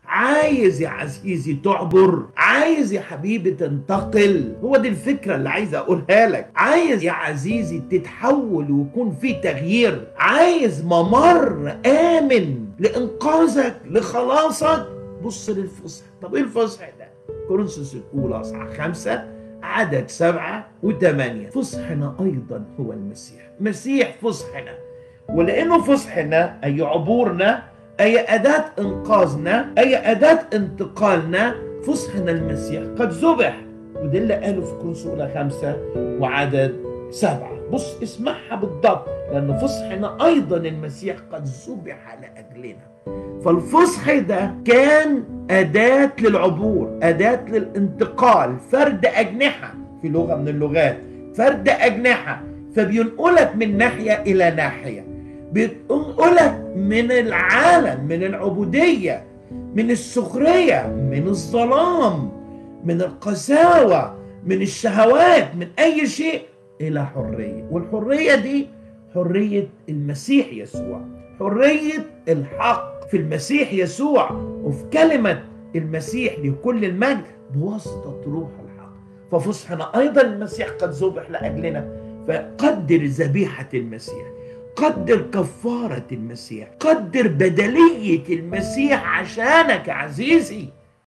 عايز يا عزيزي تعبر عايز يا حبيبي تنتقل هو دي الفكرة اللي عايز أقولها لك عايز يا عزيزي تتحول ويكون في تغيير عايز ممر آمن لإنقاذك لخلاصك بص للفصح طب إيه الفصح ده كورنثوس الأولى أصحاح خمسة عدد سبعة وثمانية فصحنا أيضا هو المسيح مسيح فصحنا ولأنه فصحنا أي عبورنا أي أداة إنقاذنا أي أداة انتقالنا فصحنا المسيح قد ذبح وده اللي قاله في كورنثوس الأولى خمسة وعدد سبعة بص اسمعها بالضبط لأن فصحنا أيضا المسيح قد ذبح لأجلنا فالفصح ده كان أداة للعبور أداة للانتقال فرد أجنحة في لغة من اللغات فرد أجنحة فبينقلك من ناحية إلى ناحية بينقلك من العالم من العبودية من السخرية من الظلام من القساوة من الشهوات من أي شيء إلى حرية والحرية دي حرية المسيح يسوع حرية الحق في المسيح يسوع وفي كلمة المسيح لكل المجد بواسطة روح الحق ففصحنا أيضا المسيح قد ذبح لأجلنا فقدر ذبيحة المسيح قدر كفارة المسيح قدر بدلية المسيح عشانك عزيزي